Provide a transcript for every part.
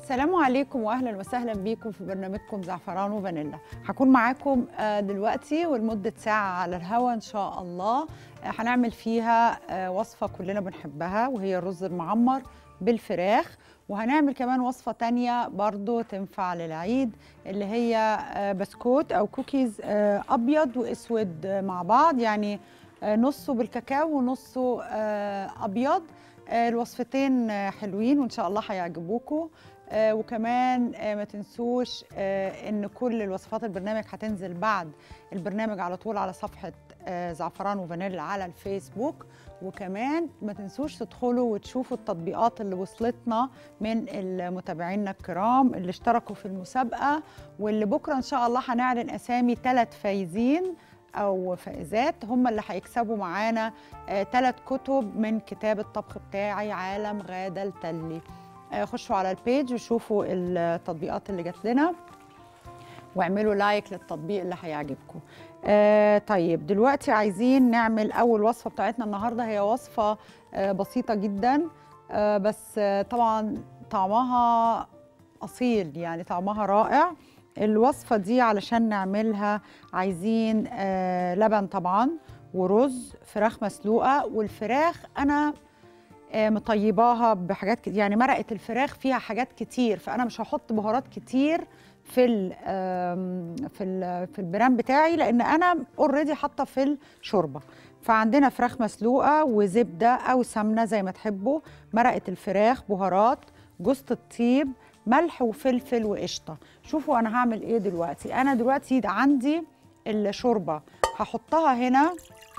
السلام عليكم واهلا وسهلا بيكم في برنامجكم زعفران وفانيلا هكون معاكم آه، دلوقتي ولمده ساعه على الهوا ان شاء الله آه، هنعمل فيها آه، وصفه كلنا بنحبها وهي الرز المعمر بالفراخ وهنعمل كمان وصفه تانية برضو تنفع للعيد اللي هي آه، بسكوت او كوكيز آه، ابيض واسود آه، مع بعض يعني آه، نصه بالكاكاو ونصه آه، ابيض آه، الوصفتين آه، حلوين وان شاء الله هيعجبوكم آه، وكمان آه، ما تنسوش آه، ان كل الوصفات البرنامج هتنزل بعد البرنامج على طول على صفحه آه، زعفران وفانيلا على الفيسبوك وكمان ما تنسوش تدخلوا وتشوفوا التطبيقات اللي وصلتنا من المتابعين الكرام اللي اشتركوا في المسابقه واللي بكره ان شاء الله هنعلن اسامي ثلاث فايزين او فائزات هم اللي هيكسبوا معانا ثلاث كتب من كتاب الطبخ بتاعي عالم غاده التلي آه، خشوا على البيج وشوفوا التطبيقات اللي جات لنا واعملوا لايك للتطبيق اللي هيعجبكم آه طيب دلوقتي عايزين نعمل اول وصفه بتاعتنا النهارده هي وصفه آه بسيطه جدا آه بس آه طبعا طعمها اصيل يعني طعمها رائع الوصفه دي علشان نعملها عايزين آه لبن طبعا ورز فراخ مسلوقه والفراخ انا آه، مطيباها بحاجات كتير يعني مرقه الفراخ فيها حاجات كتير فانا مش هحط بهارات كتير في ال آم، في ال في البرام بتاعي لان انا اوريدي حاطه في الشوربه فعندنا فراخ مسلوقه وزبده او سمنه زي ما تحبوا مرقه الفراخ بهارات جوز الطيب ملح وفلفل وقشطه شوفوا انا هعمل ايه دلوقتي انا دلوقتي عندي الشوربه هحطها هنا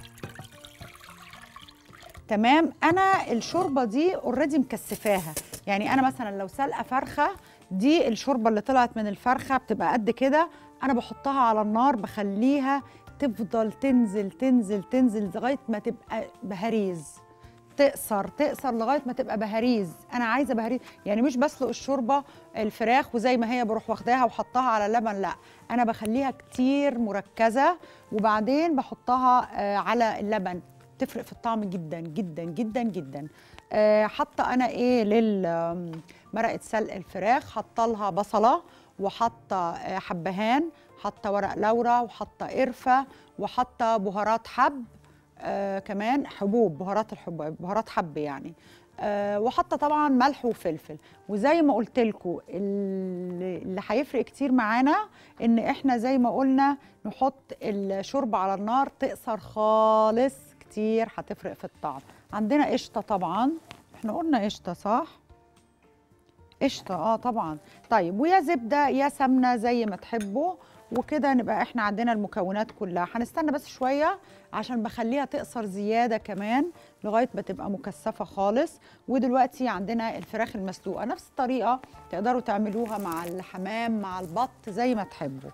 تمام انا الشوربه دي اوريدي مكثفاها يعني انا مثلا لو سلقه فرخه دي الشوربه اللي طلعت من الفرخه بتبقى قد كده انا بحطها على النار بخليها تفضل تنزل تنزل تنزل لغايه ما تبقى بهريز تقصر تقصر لغايه ما تبقى بهاريز انا عايزه بهاريز يعني مش بسلق الشوربه الفراخ وزي ما هي بروح واخداها وحطها على اللبن لا انا بخليها كتير مركزه وبعدين بحطها آه، على اللبن تفرق في الطعم جدا جدا جدا جدا آه، حاطه انا ايه للمرقه سلق الفراخ حاطه لها بصله وحاطه آه، حبهان حاطه ورق لورا وحاطه قرفه وحاطه بهارات حب آه كمان حبوب بهارات الحب بهارات حب يعني آه وحاطه طبعا ملح وفلفل وزي ما قلت لكم اللي اللي هيفرق كتير معانا ان احنا زي ما قلنا نحط الشوربه على النار تقصر خالص كتير هتفرق في الطعم عندنا قشطه طبعا احنا قلنا قشطه صح قشطه اه طبعا طيب ويا زبده يا سمنه زي ما تحبوا وكده نبقى احنا عندنا المكونات كلها هنستنى بس شويه عشان بخليها تقصر زياده كمان لغايه ما تبقى مكثفه خالص ودلوقتي عندنا الفراخ المسلوقه نفس الطريقه تقدروا تعملوها مع الحمام مع البط زي ما تحبوا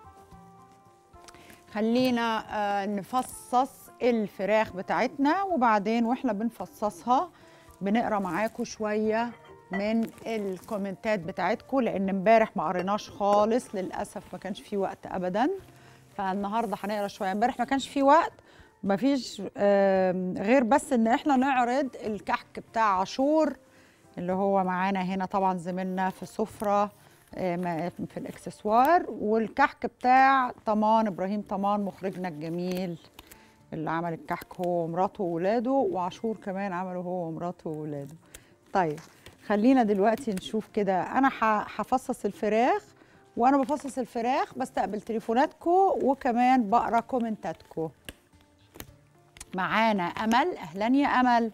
خلينا آه، نفصص الفراخ بتاعتنا وبعدين واحنا بنفصصها بنقرا معاكم شويه من الكومنتات بتاعتكم لان امبارح ما قريناش خالص للاسف ما كانش في وقت ابدا فالنهارده هنقرا شويه امبارح ما كانش في وقت ما فيش آم، غير بس ان احنا نعرض الكحك بتاع عاشور اللي هو معانا هنا طبعا زميلنا في السفره آه، ما- في الاكسسوار والكحك بتاع طمان ابراهيم طمان مخرجنا الجميل اللي عمل الكحك هو ومراته وولاده وعاشور كمان عمله هو ومراته وولاده طيب خلينا دلوقتي نشوف كده انا ه- هفصص الفراخ وانا بفصص الفراخ بستقبل تليفوناتكم وكمان بقرا كومنتاتكم معانا امل اهلا يا امل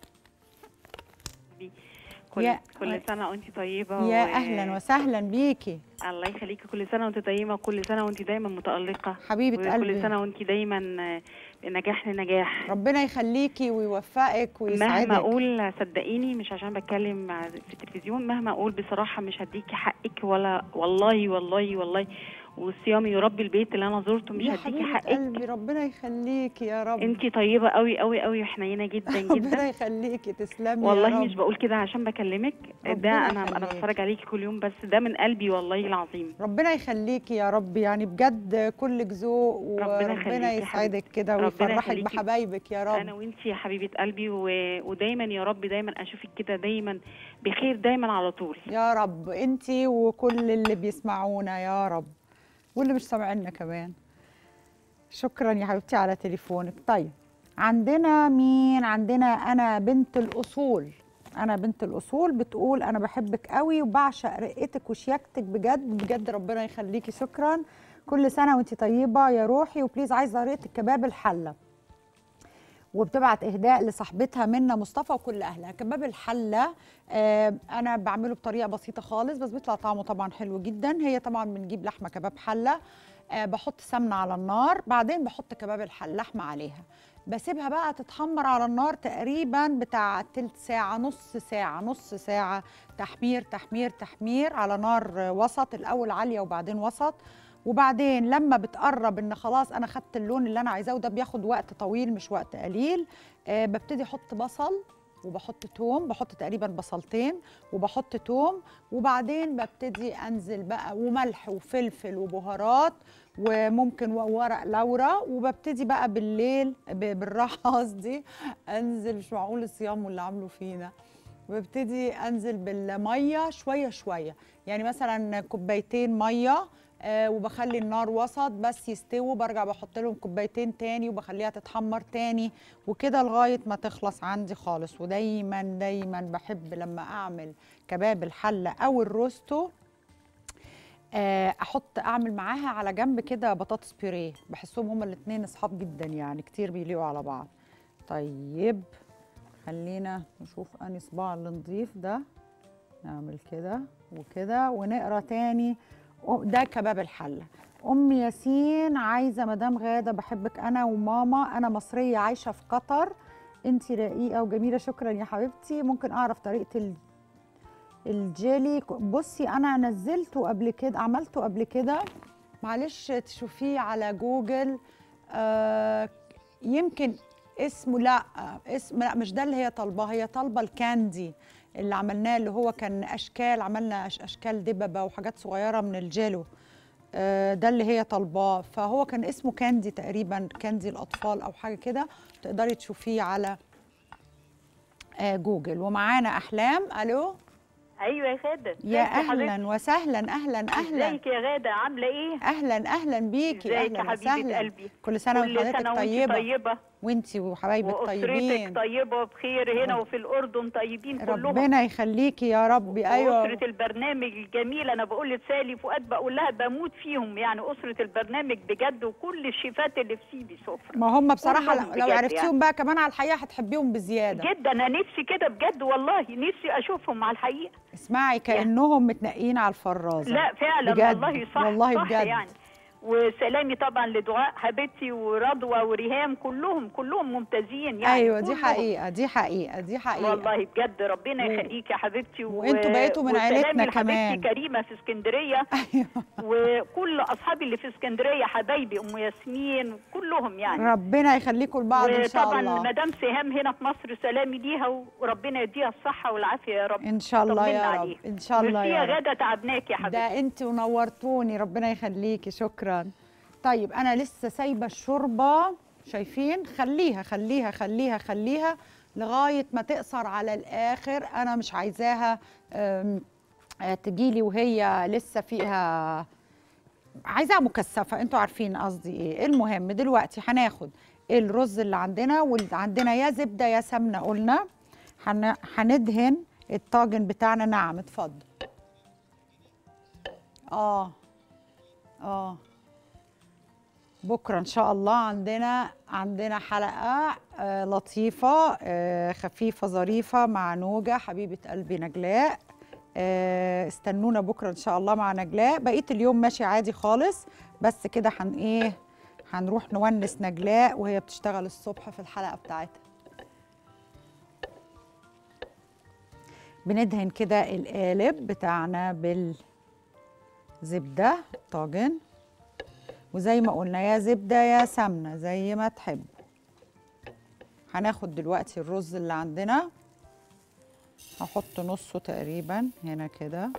كل يا- كل سنه وانت طيبه يا و- اهلا وسهلا بيكي الله يخليكي كل سنه وانت طيبه وكل سنه وانت دايما متالقه حبيبه وكل قلبي سنه وانت دايما آه، نجاح لنجاح ربنا يخليكي ويوفقك ويسعدك مهما اقول صدقيني مش عشان بتكلم مع- في التلفزيون مهما اقول بصراحه مش هديكي حقك ولا والله والله والله والصيام يربي البيت اللي انا زرته مش يا هديكي حبيبه حقك قلبي ربنا يخليكي يا رب انتي طيبه قوي قوي قوي وحنينه جدا جدا ربنا يخليكي تسلمي يا والله رب. مش بقول كده عشان بكلمك ده ربنا انا انا يخليك. بتفرج عليكي كل يوم بس ده من قلبي والله العظيم ربنا يخليكي يا رب يعني بجد كلك ذوق ربنا وربنا يخليكي يا يسعدك كده ربنا ويفرحك يخليكي. بحبايبك يا انا رب وانتي يا حبيبه قلبي و... ودايما يا رب دايما اشوفك كده دايما بخير دايما على طول يا رب انتي وكل اللي بيسمعونا يا رب واللي مش سامعيننا كمان شكرا يا حبيبتي على تليفونك طيب عندنا مين عندنا انا بنت الاصول انا بنت الاصول بتقول انا بحبك قوي وبعشق رقتك وشياكتك بجد بجد ربنا يخليكي شكرا كل سنه وانت طيبه يا روحي وبليز عايزه رقه كباب الحله وبتبعت اهداء لصاحبتها منى مصطفى وكل اهلها كباب الحله آه انا بعمله بطريقه بسيطه خالص بس بيطلع طعمه طبعا حلو جدا هي طبعا بنجيب لحمه كباب حله آه بحط سمنه على النار بعدين بحط كباب الحل لحمه عليها بسيبها بقى تتحمر على النار تقريبا بتاع تلت ساعة نص ساعة نص ساعة تحمير تحمير تحمير على نار وسط الأول عالية وبعدين وسط وبعدين لما بتقرب ان خلاص انا خدت اللون اللي انا عايزاه وده بياخد وقت طويل مش وقت قليل آه ببتدي احط بصل وبحط توم بحط تقريبا بصلتين وبحط توم وبعدين ببتدي انزل بقى وملح وفلفل وبهارات وممكن ورق لورا وببتدي بقى بالليل ب- بالراحه قصدي انزل مش معقول الصيام واللي عامله فينا ببتدي انزل بالميه شويه شويه يعني مثلا كوبايتين ميه آه وبخلي النار وسط بس يستووا برجع بحط لهم كوبايتين تاني وبخليها تتحمر تاني وكده لغايه ما تخلص عندي خالص ودايما دايما بحب لما اعمل كباب الحله او الروستو آه، احط اعمل معاها على جنب كده بطاطس بيوريه بحسهم هما الاثنين اصحاب جدا يعني كتير بيليقوا على بعض طيب خلينا نشوف اني صباع اللي نضيف ده نعمل كده وكده ونقرا تاني أو- ده كباب الحله ام ياسين عايزه مدام غاده بحبك انا وماما انا مصريه عايشه في قطر انتي رقيقه وجميله شكرا يا حبيبتي ممكن اعرف طريقه ال الجيلي بصي انا نزلته قبل كده عملته قبل كده معلش تشوفيه على جوجل آه يمكن اسمه لا اسم لا مش ده اللي هي طالباه هي طالبه الكاندي اللي عملناه اللي هو كان اشكال عملنا أش- اشكال دببه وحاجات صغيره من الجيلو آه، ده اللي هي طالباه فهو كان اسمه كاندي تقريبا كاندي الاطفال او حاجه كده تقدري تشوفيه على آه، جوجل ومعانا احلام الو ايوه يا غاده يا ازيك حبيبتي؟ اهلا وسهلا اهلا اهلا ازيك يا غاده عامله ايه اهلا اهلا بيكي ازيك يا اهلا حبيبه وسهلا قلبي كل سنه كل وحضرتك سنه وانت طيبه طيبه وانتي وحبايبك واسرتك طيبين طيبه وبخير هنا وفي الاردن طيبين كلهم ربنا يخليكي يا رب ايوه واسره البرنامج الجميل انا بقول لسالي فؤاد بقول لها بموت فيهم يعني اسره البرنامج بجد وكل الشيفات اللي في سيدي سفره ما هم بصراحه كلهم لو- لو بجد عرفتيهم يعني. بقى كمان على الحقيقه هتحبيهم بزياده جدا انا نفسي كده بجد والله نفسي اشوفهم على الحقيقه اسمعي كانهم متنقين على الفرازه لا فعلا بجد والله صح والله صح بجد يعني وسلامي طبعا لدعاء حبيبتي ورضوى وريهام كلهم كلهم ممتازين يعني ايوه دي كلهم. حقيقه دي حقيقه دي حقيقه والله بجد ربنا و- يخليك يا حبيبتي و... وانتوا بقيتوا من وسلامي عيلتنا لحبيبتي كمان. كريمه في اسكندريه ايوه وكل اصحابي اللي في اسكندريه حبايبي ام ياسمين كلهم يعني ربنا يخليكم لبعض ان شاء وطبعا الله مدام سهام هنا في مصر سلامي ليها وربنا يديها الصحه والعافيه يا رب ان شاء الله طمنا يا رب عليها. ان شاء الله ميرسي يا يا رب غاده تعبناك يا حبيبتي ده انت ونورتوني ربنا يخليكي شكرا طيب انا لسه سايبه الشوربه شايفين خليها خليها خليها خليها لغايه ما تقصر على الاخر انا مش عايزاها أم، آه، تجيلي وهي لسه فيها عايزاها مكثفه انتوا عارفين قصدي ايه المهم دلوقتي هناخد الرز اللي عندنا واللي عندنا يا زبده يا سمنه قلنا هن- هندهن الطاجن بتاعنا نعم اتفضل اه اه بكره ان شاء الله عندنا عندنا حلقه آه لطيفه آه خفيفه ظريفه مع نوجه حبيبه قلبي نجلاء آه استنونا بكره ان شاء الله مع نجلاء بقيه اليوم ماشي عادي خالص بس كده هن ايه هنروح نونس نجلاء وهي بتشتغل الصبح في الحلقه بتاعتها بندهن كده القالب بتاعنا بالزبده طاجن وزي ما قلنا يا زبده يا سمنه زي ما تحبوا هناخد دلوقتي الرز اللي عندنا هحط نصه تقريبا هنا كده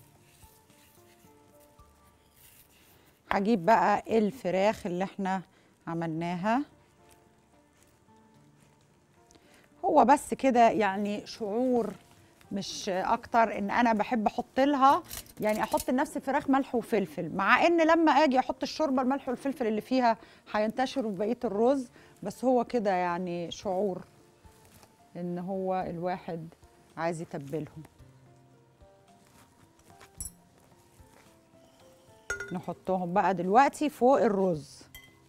هجيب بقى الفراخ اللي احنا عملناها هو بس كده يعني شعور مش اكتر ان انا بحب احط لها يعني احط لنفسي فراخ ملح وفلفل مع ان لما اجي احط الشوربه الملح والفلفل اللي فيها هينتشروا في بقيه الرز بس هو كده يعني شعور ان هو الواحد عايز يتبلهم نحطهم بقى دلوقتي فوق الرز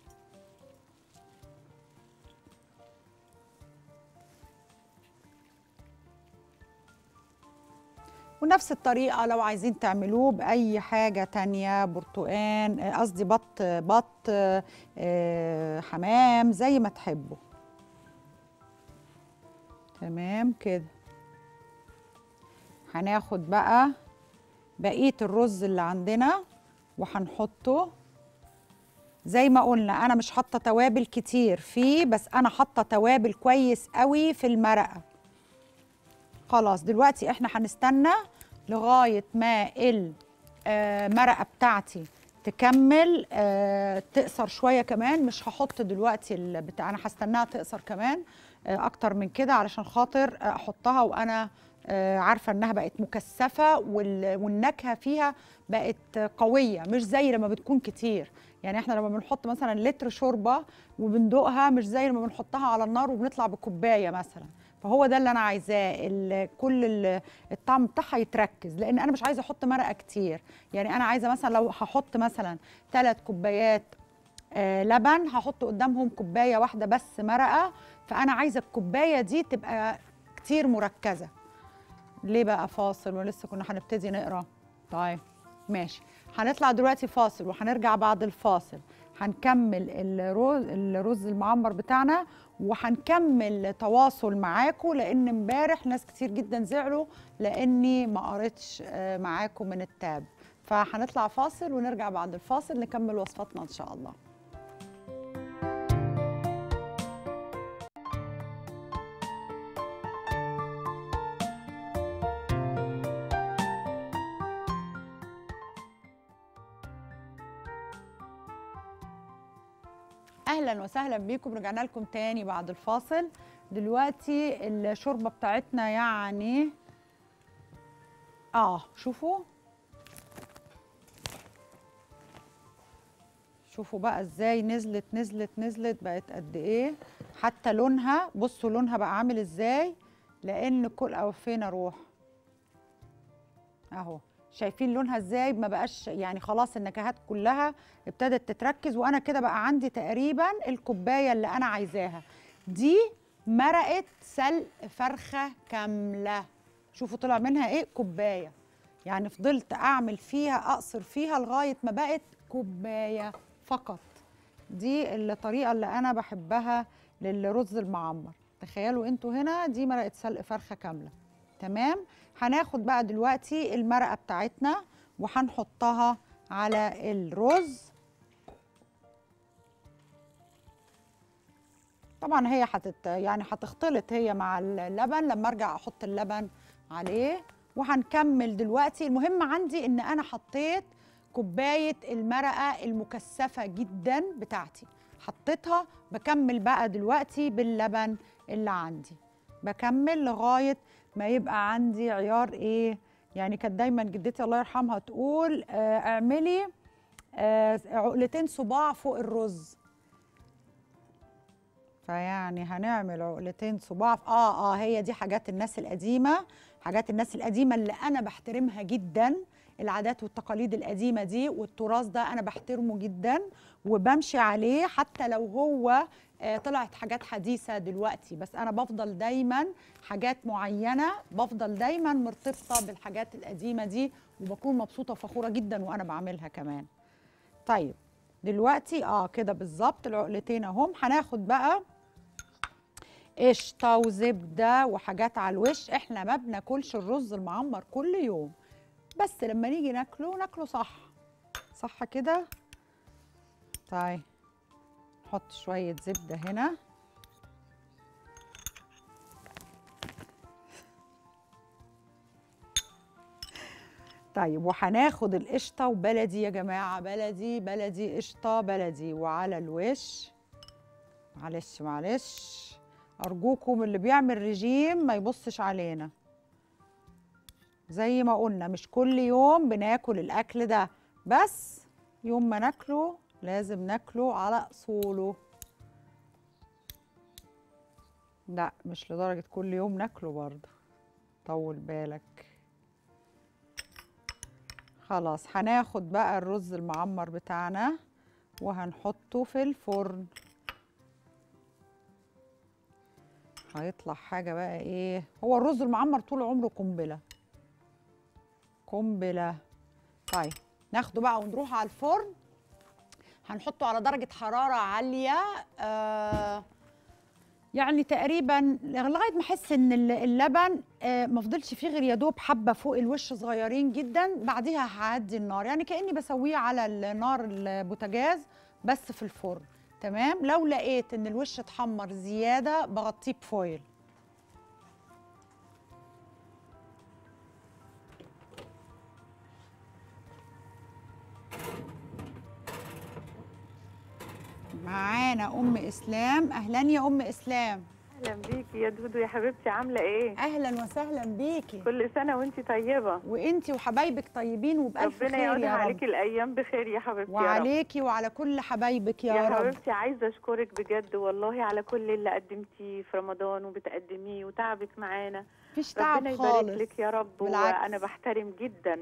ونفس الطريقة لو عايزين تعملوه بأي حاجة تانية برتقان آه، قصدي بط بط آه، حمام زي ما تحبوا تمام كده هناخد بقى بقية الرز اللي عندنا وهنحطه زي ما قلنا انا مش حاطه توابل كتير فيه بس انا حاطه توابل كويس قوي في المرقه خلاص دلوقتي احنا هنستنى لغايه ما المرقه بتاعتي تكمل آه، تقصر شويه كمان مش هحط دلوقتي البتاع انا هستناها تقصر كمان آه، اكتر من كده علشان خاطر احطها وانا آه، عارفه انها بقت مكثفه وال- والنكهه فيها بقت قويه مش زي لما بتكون كتير يعني احنا لما بنحط مثلا لتر شوربه وبندوقها مش زي لما بنحطها على النار وبنطلع بكوبايه مثلا فهو ده اللي انا عايزاه ال- كل ال- الطعم بتاعها يتركز لان انا مش عايزه احط مرقه كتير يعني انا عايزه مثلا لو هحط مثلا ثلاث كوبايات آه، لبن هحط قدامهم كوبايه واحده بس مرقه فانا عايزه الكوبايه دي تبقى كتير مركزه ليه بقى فاصل ولسه كنا هنبتدي نقرا طيب ماشي هنطلع دلوقتي فاصل وهنرجع بعد الفاصل هنكمل الرز الرز المعمر بتاعنا وهنكمل تواصل معاكم لان امبارح ناس كتير جدا زعلوا لاني ما قريتش آه، معاكم من التاب فهنطلع فاصل ونرجع بعد الفاصل نكمل وصفاتنا ان شاء الله اهلا وسهلا بيكم رجعنا لكم تاني بعد الفاصل دلوقتي الشوربه بتاعتنا يعني اه شوفوا شوفوا بقى ازاي نزلت نزلت نزلت بقت قد ايه حتى لونها بصوا لونها بقى عامل ازاي لان كل او فين اروح اهو شايفين لونها ازاي ما بقاش يعني خلاص النكهات كلها ابتدت تتركز وانا كده بقى عندي تقريبا الكوبايه اللي انا عايزاها دي مرقه سلق فرخه كامله شوفوا طلع منها ايه كوبايه يعني فضلت اعمل فيها اقصر فيها لغايه ما بقت كوبايه فقط دي الطريقه اللي انا بحبها للرز المعمر تخيلوا انتوا هنا دي مرقه سلق فرخه كامله تمام هناخد بقى دلوقتي المرقه بتاعتنا وهنحطها على الرز طبعا هي هتت يعني هتختلط هي مع اللبن لما ارجع احط اللبن عليه وهنكمل دلوقتي المهم عندي ان انا حطيت كوبايه المرقه المكثفه جدا بتاعتي حطيتها بكمل بقى دلوقتي باللبن اللي عندي بكمل لغايه ما يبقى عندي عيار ايه يعني كانت دايما جدتي الله يرحمها تقول آه اعملي آه عقلتين صباع فوق الرز فيعني هنعمل عقلتين صباع اه اه هي دي حاجات الناس القديمه حاجات الناس القديمه اللي انا بحترمها جدا العادات والتقاليد القديمه دي والتراث ده انا بحترمه جدا وبمشي عليه حتى لو هو آه طلعت حاجات حديثه دلوقتي بس انا بفضل دايما حاجات معينه بفضل دايما مرتبطه بالحاجات القديمه دي وبكون مبسوطه وفخوره جدا وانا بعملها كمان طيب دلوقتي اه كده بالظبط العقلتين اهم هناخد بقى قشطه وزبده وحاجات على الوش احنا ما بناكلش الرز المعمر كل يوم بس لما نيجي ناكله ناكله صح صح كده طيب نحط شويه زبده هنا طيب وهناخد القشطه وبلدي يا جماعه بلدي بلدي قشطه بلدي وعلى الوش معلش معلش ارجوكم اللي بيعمل رجيم ما يبصش علينا زي ما قلنا مش كل يوم بناكل الاكل ده بس يوم ما ناكله لازم ناكله على اصوله لا مش لدرجه كل يوم ناكله برضه طول بالك خلاص هناخد بقى الرز المعمر بتاعنا وهنحطه في الفرن هيطلع حاجة بقى ايه هو الرز المعمر طول عمره قنبلة قنبلة طيب ناخده بقى ونروح على الفرن هنحطه على درجة حرارة عالية آه يعني تقريبا لغايه ما احس ان الل- اللبن آه، ما فضلش فيه غير يا دوب حبه فوق الوش صغيرين جدا بعديها هعدي النار يعني كاني بسويه على النار البوتاجاز بس في الفرن تمام لو لقيت ان الوش اتحمر زياده بغطيه بفويل معانا ام اسلام اهلا يا ام اسلام اهلا بيكي يا دودو يا حبيبتي عامله ايه اهلا وسهلا بيكي كل سنه وانت طيبه وانتي وحبايبك طيبين وبالف ربنا خير يعودها يا رب عليكي الايام بخير يا حبيبتي يا رب وعليكي وعلى كل حبايبك يا, يا رب حبيبتي عايزه اشكرك بجد والله على كل اللي قدمتيه في رمضان وبتقدميه وتعبك معانا مفيش تعب ربنا يبارك خالص لك يا رب بالعكس. وانا بحترم جدا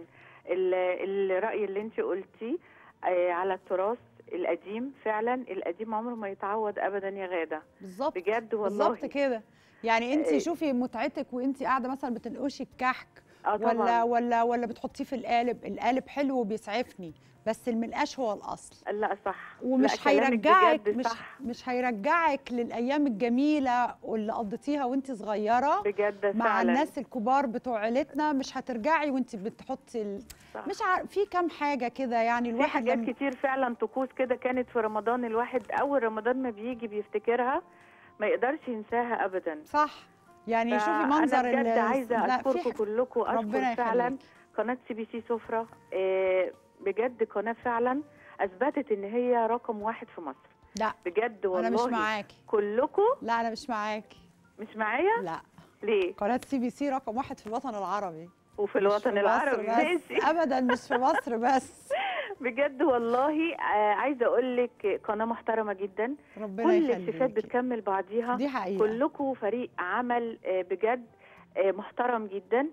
ال- الراي اللي انت قلتيه آه، على التراث القديم فعلا القديم عمره ما يتعوض ابدا يا غاده بالظبط بجد والله بالظبط كده يعني انت إيه. شوفي متعتك وانت قاعده مثلا بتنقشي الكحك اه ولا طبعا ولا ولا بتحطيه في القالب القالب حلو وبيسعفني بس المنقاش هو الاصل لا صح ومش لا، كلامك هيرجعك بجد مش صح. مش هيرجعك للايام الجميله واللي قضيتيها وانت صغيره بجد مع فعلا الناس الكبار بتوع عيلتنا مش هترجعي وانت بتحطي ال... صح. مش عارف في كام حاجه كده يعني في الواحد حاجات لما- كتير فعلا طقوس كده كانت في رمضان الواحد اول رمضان ما بيجي بيفتكرها ما يقدرش ينساها ابدا صح يعني شوفي فأنا منظر بجد ال- عايزه لا، في اشكركم ح- كلكم ربنا اشكر فعلا يخليك قناه سي بي سي سفره آه، بجد قناه فعلا اثبتت ان هي رقم واحد في مصر لا بجد والله انا مش معاكي كلكم لا انا مش معاكي مش معايا لا ليه قناه سي بي سي رقم واحد في الوطن العربي وفي مش الوطن في مصر العربي بس. ماشي ابدا مش في مصر بس بجد والله آه، عايزه اقول لك قناه محترمه جدا ربنا كل الشيفات يخليكي بتكمل بعضيها دي حقيقه كلكم فريق عمل آه، بجد آه، محترم جدا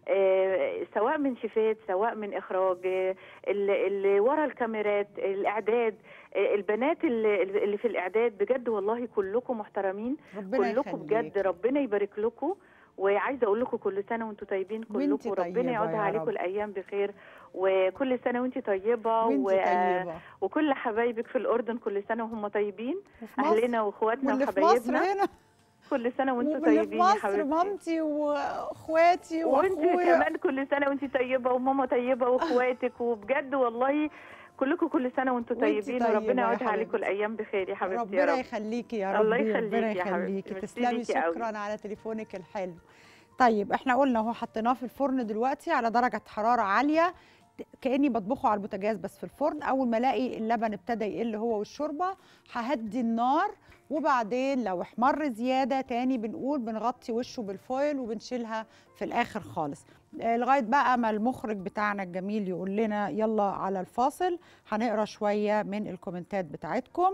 آه، سواء من شيفات سواء من اخراج آه، اللي اللي ورا الكاميرات الاعداد آه، البنات اللي اللي في الاعداد بجد والله كلكم محترمين ربنا كلكم يخليكي بجد ربنا يبارك لكم وعايزه اقول لكم كل سنه وانتم طيبين وانتي كلكم طيبة ربنا يعودها يا عليكم رب. الايام بخير وكل سنه وانتي طيبه وانت و- طيبه وكل حبايبك في الاردن كل سنه وهم طيبين وفي مصر اهلنا واخواتنا واللي في مصر وحبايبنا هنا كل سنه وانتم واللي في طيبين يا مصر حبيبتي مامتي واخواتي وانت واخويا كمان كل سنه وانت طيبه وماما طيبه واخواتك وبجد والله كلكم كل سنه وانتم وانتي طيبين طيبة وربنا يا يعودها عليكم حبيبتي. الايام بخير يا حبيبتي يا ربنا رب يخليكي يا الله ربي يخليكي ربنا يا حبيبتي. يخليكي ميرسي تسلمي ليكي قوي. شكرا على تليفونك الحلو طيب احنا قلنا اهو حطيناه في الفرن دلوقتي على درجه حراره عاليه كاني بطبخه على البوتاجاز بس في الفرن اول ما الاقي اللبن ابتدى يقل هو والشوربه ههدي النار وبعدين لو احمر زياده تاني بنقول بنغطي وشه بالفويل وبنشيلها في الاخر خالص آه، لغايه بقى ما المخرج بتاعنا الجميل يقول لنا يلا على الفاصل هنقرا شويه من الكومنتات بتاعتكم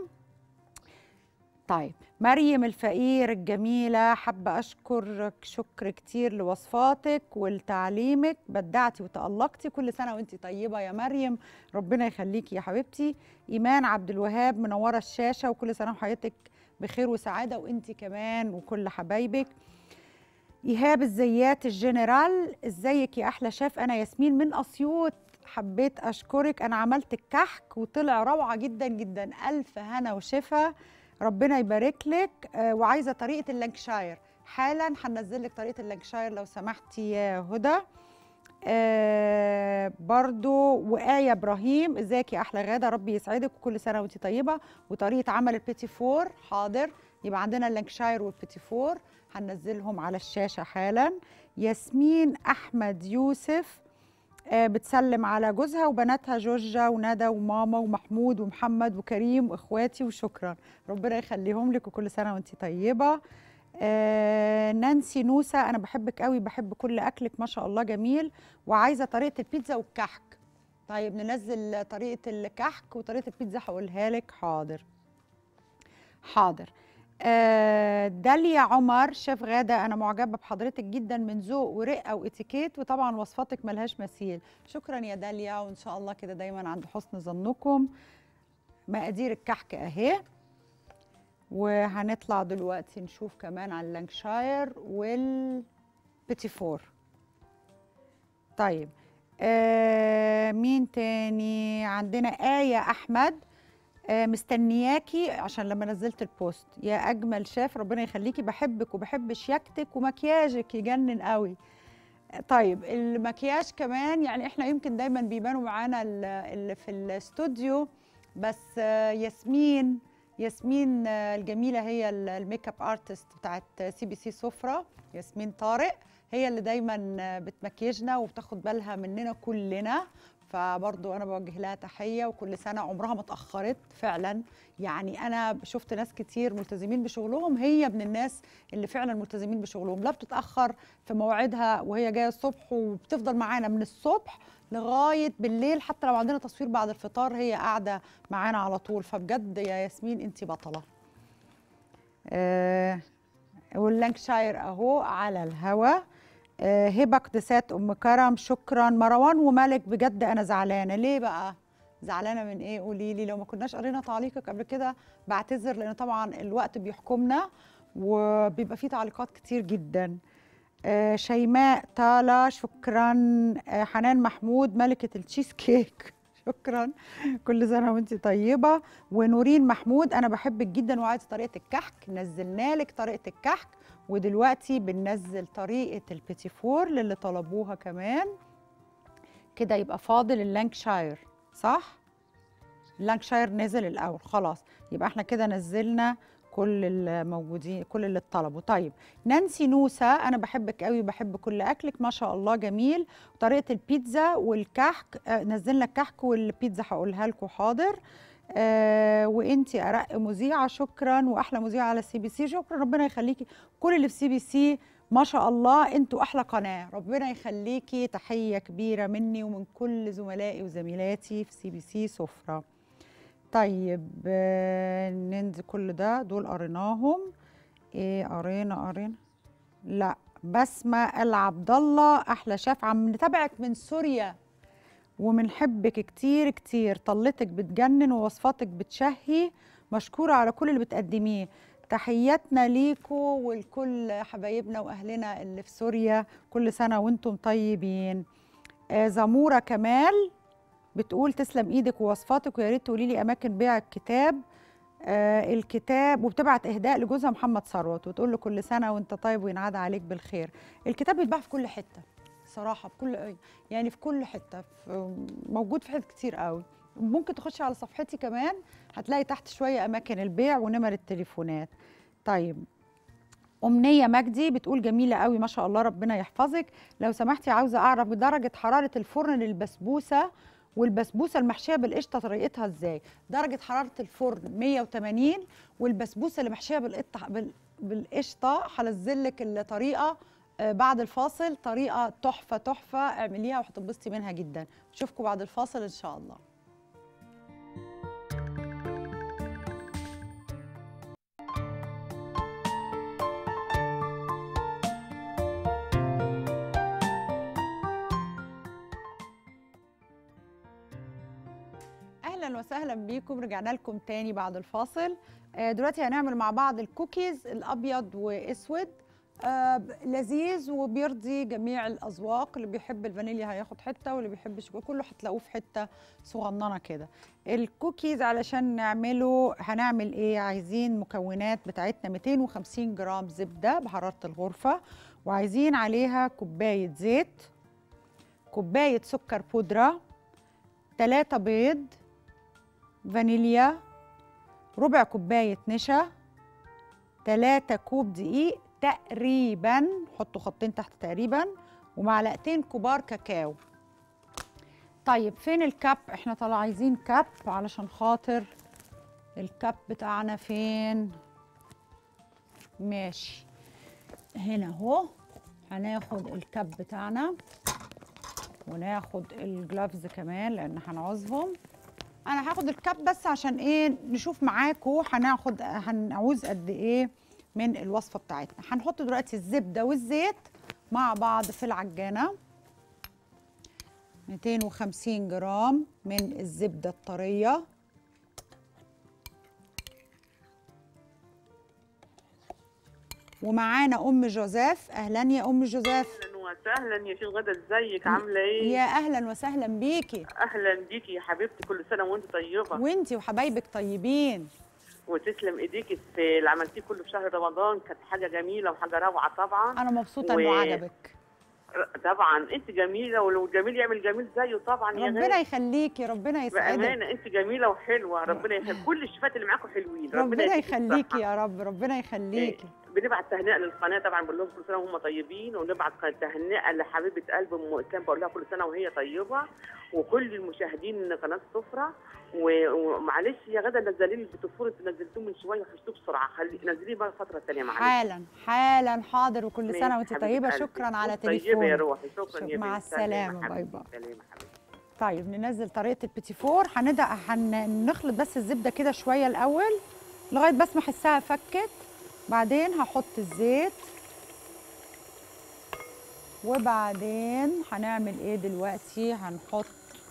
طيب مريم الفقير الجميلة حابة أشكرك شكر كتير لوصفاتك ولتعليمك بدعتي وتألقتي كل سنة وانتي طيبة يا مريم ربنا يخليكي يا حبيبتي إيمان عبد الوهاب منورة الشاشة وكل سنة وحياتك بخير وسعادة وانتي كمان وكل حبايبك إيهاب الزيات الجنرال ازيك يا أحلى شاف أنا ياسمين من أسيوط حبيت أشكرك أنا عملت الكحك وطلع روعة جدا جدا ألف هنا وشفا ربنا يبارك لك آه، وعايزه طريقه اللانكشاير حالا هنزل لك طريقه اللانكشاير لو سمحتي يا هدى آه برضو وآية إبراهيم ازيك يا أحلى غادة ربي يسعدك وكل سنة وانت طيبة وطريقة عمل البيتي فور حاضر يبقى عندنا اللانكشاير والبيتي فور هننزلهم على الشاشة حالا ياسمين أحمد يوسف آه بتسلم على جوزها وبناتها جورجا وندى وماما ومحمود ومحمد وكريم واخواتي وشكرا ربنا يخليهم لك وكل سنة وانت طيبة آه نانسي نوسة أنا بحبك قوي بحب كل أكلك ما شاء الله جميل وعايزة طريقة البيتزا والكحك طيب ننزل طريقة الكحك وطريقة البيتزا هقولها لك حاضر حاضر آه داليا عمر شيف غادة أنا معجبة بحضرتك جدا من ذوق ورقة وإتيكيت وطبعا وصفاتك ملهاش مثيل شكرا يا داليا وإن شاء الله كده دايما عند حسن ظنكم مقادير الكحك أهي وهنطلع دلوقتي نشوف كمان على اللانكشاير والبيتي فور طيب آه مين تاني عندنا آية أحمد آه مستنياكي عشان لما نزلت البوست يا أجمل شاف ربنا يخليكي بحبك وبحب شياكتك ومكياجك يجنن قوي طيب المكياج كمان يعني احنا يمكن دايما بيبانوا معانا اللي في الاستوديو بس آه ياسمين ياسمين الجميله هي الميك اب ارتست بتاعت سي بي سي سفره ياسمين طارق هي اللي دايما بتمكيجنا وبتاخد بالها مننا كلنا فبرضو انا بوجه لها تحيه وكل سنه عمرها ما اتاخرت فعلا يعني انا شفت ناس كتير ملتزمين بشغلهم هي من الناس اللي فعلا ملتزمين بشغلهم لا بتتاخر في مواعيدها وهي جايه الصبح وبتفضل معانا من الصبح لغايه بالليل حتى لو عندنا تصوير بعد الفطار هي قاعده معانا على طول فبجد يا ياسمين انت بطله آه واللانكشاير اهو على الهوا آه هبه قدسات ام كرم شكرا مروان وملك بجد انا زعلانه ليه بقى زعلانه من ايه قولي لي لو ما كناش قرينا تعليقك قبل كده بعتذر لان طبعا الوقت بيحكمنا وبيبقى فيه تعليقات كتير جدا آه شيماء طالا شكرا آه حنان محمود ملكة التشيز كيك شكرا كل سنة وانت طيبة ونورين محمود أنا بحبك جدا وعايزة طريقة الكحك نزلنا لك طريقة الكحك ودلوقتي بننزل طريقة البيتي فور للي طلبوها كمان كده يبقى فاضل اللانكشاير صح؟ اللانكشاير نزل الأول خلاص يبقى احنا كده نزلنا كل الموجودين كل اللي اتطلبوا طيب نانسي نوسة أنا بحبك قوي بحب كل أكلك ما شاء الله جميل طريقة البيتزا والكحك آه نزلنا الكحك والبيتزا هقولها لكم حاضر آه وانتي أرق مذيعة شكرا وأحلى مذيعة على سي بي سي شكرا ربنا يخليكي كل اللي في سي بي سي ما شاء الله انتوا أحلى قناة ربنا يخليكي تحية كبيرة مني ومن كل زملائي وزميلاتي في سي بي سي سفرة طيب ننزل كل ده دول قريناهم ايه قرينا قرينا لا بسمة العبد الله احلى شاف عم نتابعك من سوريا ومنحبك كتير كتير طلتك بتجنن ووصفاتك بتشهي مشكورة على كل اللي بتقدميه تحياتنا ليكوا ولكل حبايبنا واهلنا اللي في سوريا كل سنة وانتم طيبين آه زمورة كمال بتقول تسلم ايدك ووصفاتك ويا ريت تقولي لي اماكن بيع الكتاب آه الكتاب وبتبعت اهداء لجوزها محمد ثروت وتقول له كل سنه وانت طيب وينعاد عليك بالخير الكتاب بيتباع في كل حته صراحه بكل يعني في كل حته في موجود في حتت كتير قوي ممكن تخشي على صفحتي كمان هتلاقي تحت شويه اماكن البيع ونمر التليفونات طيب أمنية مجدي بتقول جميلة قوي ما شاء الله ربنا يحفظك لو سمحتي عاوزة أعرف درجة حرارة الفرن للبسبوسة والبسبوسه المحشيه بالقشطه طريقتها ازاي درجه حراره الفرن 180 والبسبوسه اللي محشيه بالقطه بالقشطه هنزل لك الطريقه بعد الفاصل طريقه تحفه تحفه اعمليها وهتنبسطي منها جدا اشوفكم بعد الفاصل ان شاء الله اهلا وسهلا بيكم رجعنا لكم تاني بعد الفاصل آه دلوقتي هنعمل مع بعض الكوكيز الابيض واسود آه لذيذ وبيرضي جميع الاذواق اللي بيحب الفانيليا هياخد حته واللي بيحب الشوكولاته كله هتلاقوه في حته صغننه كده الكوكيز علشان نعمله هنعمل ايه عايزين مكونات بتاعتنا 250 جرام زبده بحراره الغرفه وعايزين عليها كوبايه زيت كوبايه سكر بودره 3 بيض فانيليا ربع كوبايه نشا 3 كوب دقيق تقريبا حطوا خطين تحت تقريبا ومعلقتين كبار كاكاو طيب فين الكب احنا طالع عايزين كب علشان خاطر الكب بتاعنا فين ماشي هنا اهو هناخد الكب بتاعنا وناخد الجلافز كمان لان هنعوزهم انا هاخد الكب بس عشان ايه نشوف معاكم هناخد هنعوز قد ايه من الوصفه بتاعتنا هنحط دلوقتي الزبده والزيت مع بعض في العجانه 250 جرام من الزبده الطريه ومعانا ام جوزيف اهلا يا ام جوزيف اهلا وسهلا يا شيخ غدا ازيك عامله ايه يا اهلا وسهلا بيكي اهلا بيكي يا حبيبتي كل سنه وانت طيبه وانتي وحبايبك طيبين وتسلم ايديكي في اللي عملتيه كله في شهر رمضان كانت حاجه جميله وحاجه روعه طبعا انا مبسوطه و- انه عجبك طبعا انت جميله ولو الجميل يعمل جميل زيه طبعا يا ربنا غالي يخليكي ربنا يسعدك بامانه انت جميله وحلوه ربنا يخلي كل الشفات اللي معاكم حلوين ربنا يديكي يخليكي الصحة. يا رب ربنا يخليكي بنبعت تهنئه للقناه طبعا بقول لهم كل سنه وهم طيبين ونبعت تهنئه لحبيبه قلب ام اسلام بقول لها كل سنه وهي طيبه وكل المشاهدين قناه سفره و- ومعلش يا غدا نزلي لي البتفور انت نزلتوه من شويه وحشتوه بسرعه خلي نزليه بقى الفتره الثانيه معلش حالا حالا حاضر وكل ماشي سنه وانت حبيبة طيبه قلبي. شكرا على طيبه يا تليفونك روحي شكرا شك- يا مع بنتي. سلام يا السلامة، باي حبيبتي. باي. سلام يا حبيبتي طيب ننزل طريقه البيتي فور هنبدا هنخلط بس الزبده كده شويه الاول لغايه بس ما احسها فكت بعدين هحط الزيت وبعدين هنعمل ايه دلوقتي هنحط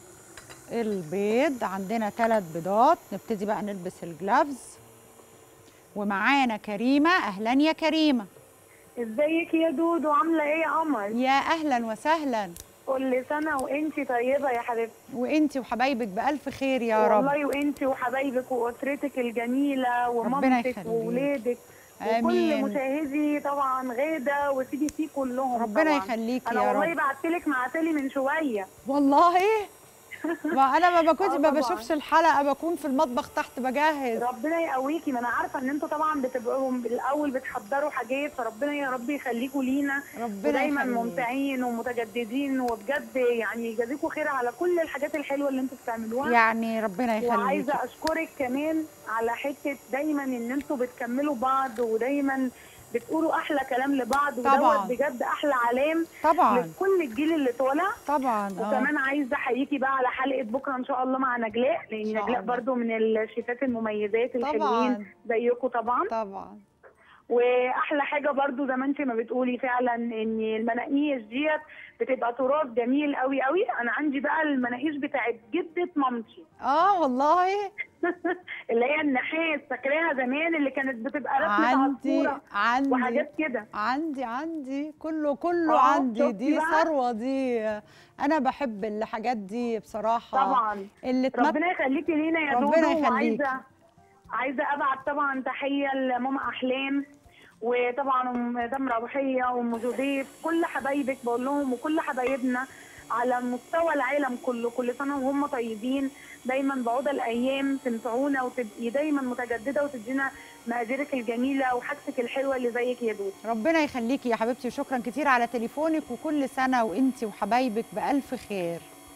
البيض عندنا ثلاث بيضات نبتدي بقى نلبس الجلافز ومعانا كريمه اهلا يا كريمه ازيك يا دودو عامله ايه يا قمر يا اهلا وسهلا كل سنه وانتي طيبه يا حبيبتي وانتي وحبايبك بالف خير يا رب والله وانتي وحبايبك واسرتك الجميله ربنا ومامتك يخليك. واولادك وكل امين مشاهدي طبعا غاده وسي سي كلهم ربنا طبعا. يخليكي انا يا والله رب بعت لك معتلي من شويه والله ما انا ما بكونش آه ما طبعاً. بشوفش الحلقه بكون في المطبخ تحت بجهز ربنا يقويكي ما انا عارفه ان انتوا طبعا بتبقوا الاول بتحضروا حاجات فربنا يا رب يخليكوا لينا ربنا ودايما يخليك. ممتعين ومتجددين وبجد يعني يجازيكوا خير على كل الحاجات الحلوه اللي انتوا بتعملوها يعني ربنا يخليك وعايزه اشكرك كمان على حته دايما ان انتوا بتكملوا بعض ودايما بتقولوا احلى كلام لبعض طبعاً. ودوت بجد احلى علام طبعا لكل الجيل اللي طالع طبعا اه وكمان عايزه احييكي بقى على حلقه بكره ان شاء الله مع نجلاء إن لان شاء نجلاء الله. برضو من الشيفات المميزات الحلوين طبعا زيكم طبعا طبعا واحلى حاجه برضو زي ما انت ما بتقولي فعلا ان المناقيش ديت بتبقى تراث جميل قوي قوي انا عندي بقى المناقيش بتاعت جده مامتي اه والله اللي هي النحاس فاكراها زمان اللي كانت بتبقى رسمه عندي عصفوره عندي وحاجات كده عندي عندي كله كله آه، عندي شفتي دي بقى؟ ثروه دي انا بحب الحاجات دي بصراحه طبعا اللي تمت... ربنا يخليكي لينا يا ربنا دودو يخليكي. وعايزه عايزه ابعت طبعا تحيه لماما احلام وطبعا ام دمره ضحيه وام جوديف كل حبايبك بقول لهم وكل حبايبنا على مستوى العالم كله كل سنه وهم طيبين دايما بعود الايام تنفعونا وتبقي دايما متجدده وتدينا مقاديرك الجميله وحاجتك الحلوه اللي زيك يا دود ربنا يخليكي يا حبيبتي وشكرا كتير على تليفونك وكل سنة وانتي وحبايبك بألف خير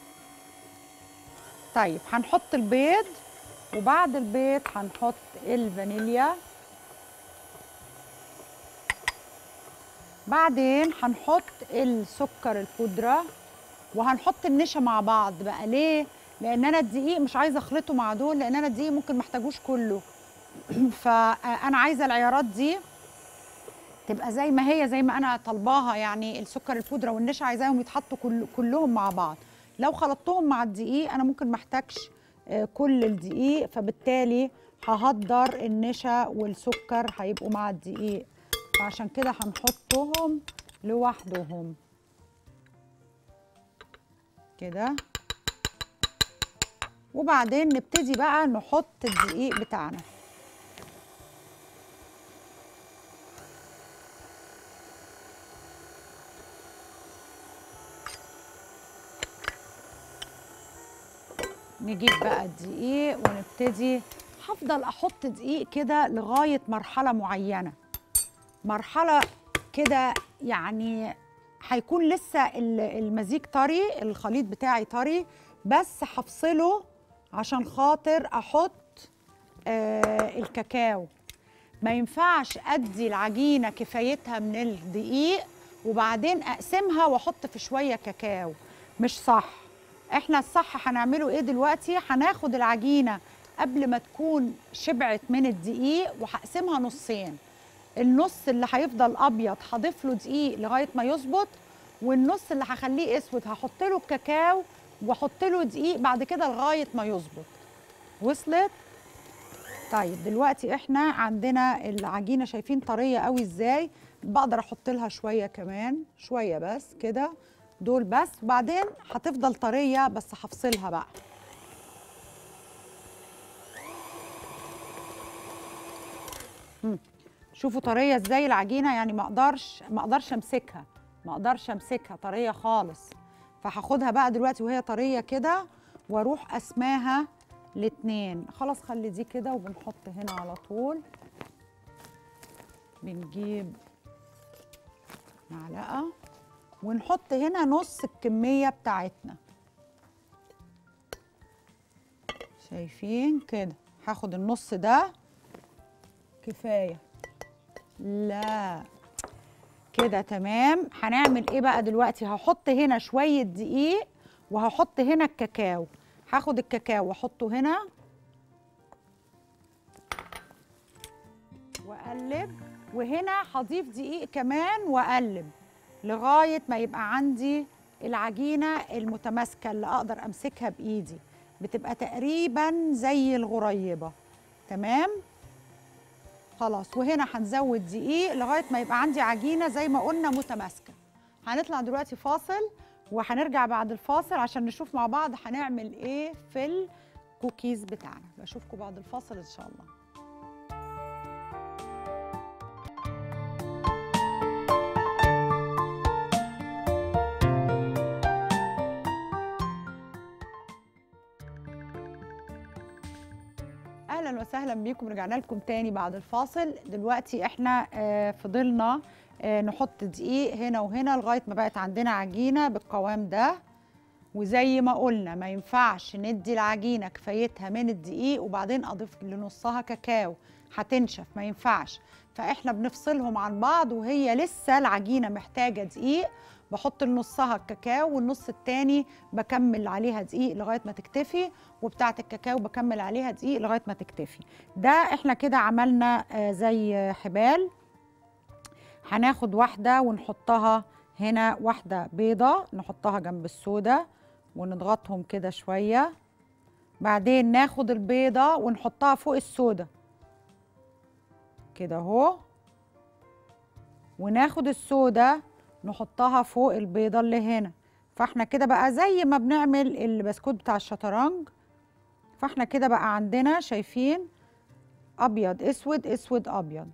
طيب هنحط البيض وبعد البيض هنحط الفانيليا بعدين هنحط السكر البودرة وهنحط النشا مع بعض بقى ليه؟ لأن أنا الدقيق مش عايزة أخلطه مع دول لأن أنا الدقيق ممكن محتاجوش كله فأنا عايزة العيارات دي تبقى زي ما هي زي ما انا طالباها يعني السكر البودره والنشا عايزاهم يتحطوا كل كلهم مع بعض لو خلطتهم مع الدقيق انا ممكن ما احتاجش آه، كل الدقيق فبالتالي ههدر النشا والسكر هيبقوا مع الدقيق فعشان كده هنحطهم لوحدهم كده وبعدين نبتدي بقى نحط الدقيق بتاعنا نجيب بقى الدقيق ونبتدي هفضل احط دقيق كده لغايه مرحله معينه مرحله كده يعني هيكون لسه ال- المزيج طري الخليط بتاعي طري بس هفصله عشان خاطر احط آه الكاكاو ما ينفعش ادي العجينه كفايتها من الدقيق وبعدين اقسمها واحط في شويه كاكاو مش صح احنا الصح هنعمله ايه دلوقتي هناخد العجينه قبل ما تكون شبعت من الدقيق وهقسمها نصين النص اللي هيفضل ابيض هضيف له دقيق لغايه ما يظبط والنص اللي هخليه اسود هحط له الكاكاو واحط له دقيق بعد كده لغايه ما يظبط وصلت طيب دلوقتي احنا عندنا العجينه شايفين طريه قوي ازاي بقدر احط لها شويه كمان شويه بس كده دول بس وبعدين هتفضل طريه بس هفصلها بقى مم. شوفوا طريه ازاي العجينه يعني ما اقدرش ما اقدرش امسكها ما اقدرش امسكها طريه خالص فهاخدها بقى دلوقتي وهي طريه كده واروح اسماها الاتنين خلاص خلي دي كده وبنحط هنا على طول بنجيب معلقه ونحط هنا نص الكميه بتاعتنا شايفين كده هاخد النص ده كفايه لا كده تمام هنعمل ايه بقى دلوقتي هحط هنا شويه دقيق وهحط هنا الكاكاو هاخد الكاكاو واحطه هنا واقلب وهنا هضيف دقيق كمان واقلب لغايه ما يبقى عندي العجينه المتماسكه اللي اقدر امسكها بايدي بتبقى تقريبا زي الغريبه تمام خلاص وهنا هنزود دقيق لغايه ما يبقى عندي عجينه زي ما قلنا متماسكه هنطلع دلوقتي فاصل وهنرجع بعد الفاصل عشان نشوف مع بعض هنعمل ايه في الكوكيز بتاعنا بشوفكم بعد الفاصل ان شاء الله اهلا وسهلا بيكم رجعنا لكم تاني بعد الفاصل دلوقتي احنا آه، فضلنا آه، نحط دقيق هنا وهنا لغايه ما بقت عندنا عجينه بالقوام ده وزي ما قلنا ما ينفعش ندي العجينه كفايتها من الدقيق وبعدين اضيف لنصها كاكاو هتنشف ما ينفعش فاحنا بنفصلهم عن بعض وهي لسه العجينه محتاجه دقيق بحط لنصها الكاكاو والنص التاني بكمل عليها دقيق لغايه ما تكتفي وبتاعه الكاكاو بكمل عليها دقيق لغايه ما تكتفي ده احنا كده عملنا آه، زي حبال هناخد واحده ونحطها هنا واحده بيضه نحطها جنب السودا ونضغطهم كده شويه بعدين ناخد البيضه ونحطها فوق السودا كده اهو وناخد السودا نحطها فوق البيضه اللي هنا فاحنا كده بقى زي ما بنعمل البسكوت بتاع الشطرنج فاحنا كده بقى عندنا شايفين ابيض اسود اسود ابيض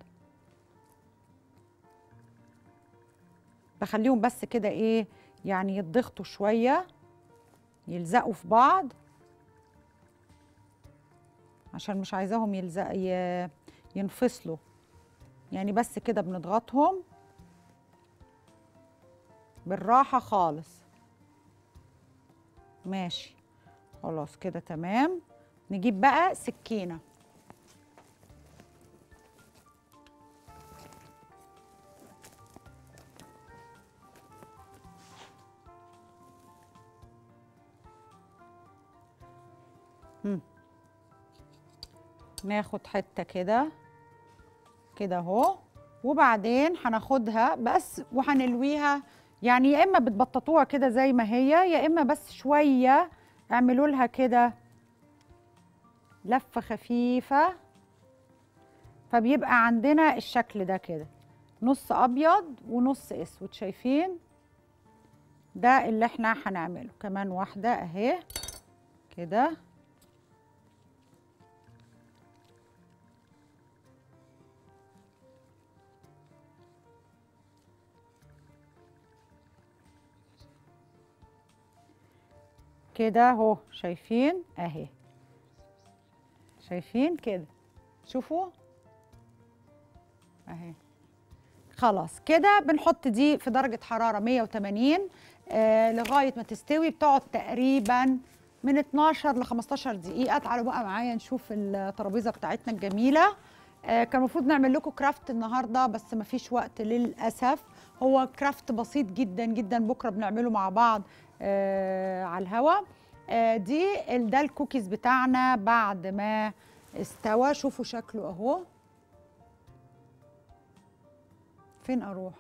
بخليهم بس كده ايه يعني يتضغطوا شويه يلزقوا في بعض عشان مش عايزاهم يلزق ي- ينفصلوا يعني بس كده بنضغطهم بالراحه خالص ماشي خلاص كده تمام نجيب بقى سكينه مم. ناخد حته كده كده اهو وبعدين هناخدها بس وهنلويها يعني يا اما بتبططوها كده زي ما هي يا اما بس شويه اعملوا لها كده لفه خفيفه فبيبقى عندنا الشكل ده كده نص ابيض ونص اسود شايفين ده اللي احنا هنعمله كمان واحده اهي كده كده اهو شايفين اهي شايفين كده شوفوا اهي خلاص كده بنحط دي في درجة حرارة 180 آه لغاية ما تستوي بتقعد تقريبا من 12 ل 15 دقيقة تعالوا بقى معايا نشوف الترابيزة بتاعتنا الجميلة آه كان المفروض نعمل لكم كرافت النهاردة بس مفيش وقت للأسف هو كرافت بسيط جدا جدا بكرة بنعمله مع بعض آه على الهوا آه دي ال- ده الكوكيز بتاعنا بعد ما استوى شوفوا شكله اهو فين اروح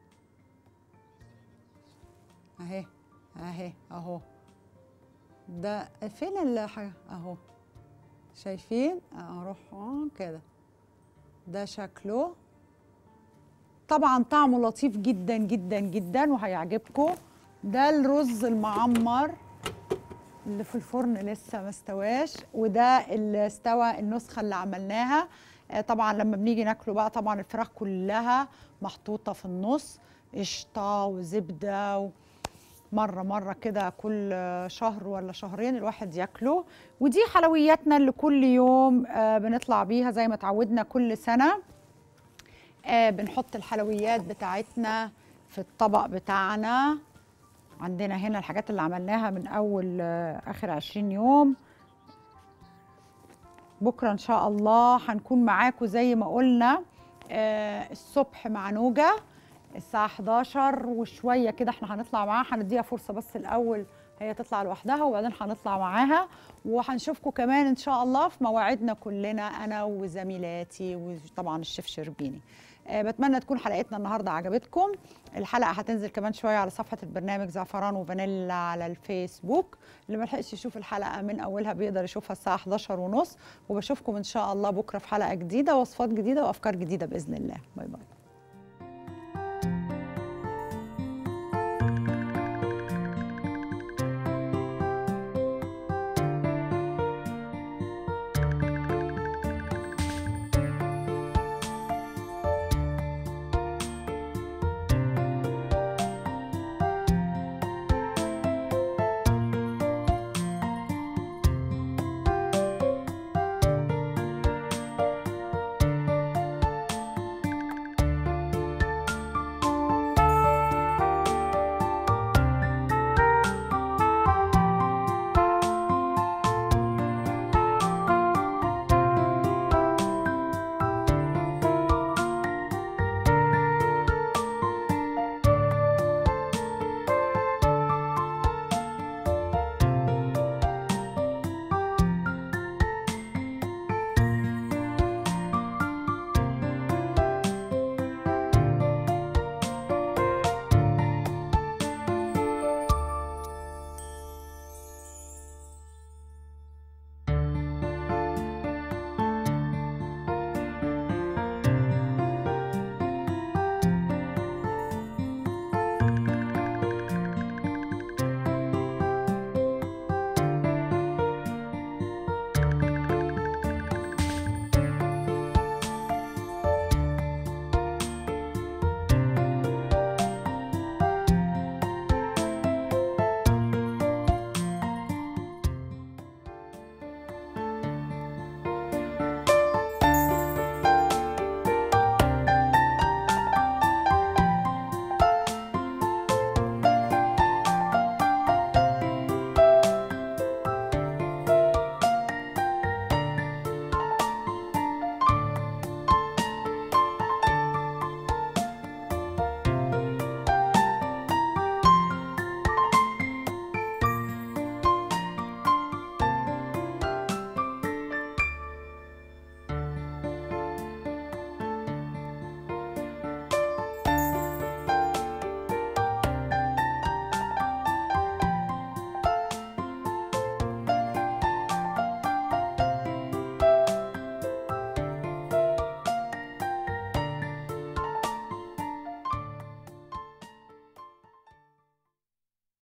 اهي اهي اهو ده فين الحاجة اهو شايفين اروح اه كده ده شكله طبعا طعمه لطيف جدا جدا جدا وهيعجبكم ده الرز المعمر اللي في الفرن لسه ما استواش وده اللي استوى النسخه اللي عملناها آه، طبعا لما بنيجي ناكله بقى طبعا الفراخ كلها محطوطه في النص قشطه وزبده و... مره مره كده كل شهر ولا شهرين الواحد ياكله ودي حلوياتنا اللي كل يوم آه، بنطلع بيها زي ما اتعودنا كل سنه آه، بنحط الحلويات بتاعتنا في الطبق بتاعنا عندنا هنا الحاجات اللي عملناها من اول آه، اخر 20 يوم بكره ان شاء الله هنكون معاكم زي ما قلنا آه، الصبح مع نوجه الساعه 11 وشويه كده احنا هنطلع معاها هنديها فرصه بس الاول هي تطلع لوحدها وبعدين هنطلع معاها وهنشوفكم كمان ان شاء الله في مواعيدنا كلنا انا وزميلاتي وطبعا الشيف شربيني آه، بتمنى تكون حلقتنا النهارده عجبتكم الحلقه هتنزل كمان شويه على صفحه البرنامج زعفران وفانيلا على الفيسبوك اللي ما لحقش يشوف الحلقه من اولها بيقدر يشوفها الساعه 11 ونص وبشوفكم ان شاء الله بكره في حلقه جديده وصفات جديده وافكار جديده باذن الله باي باي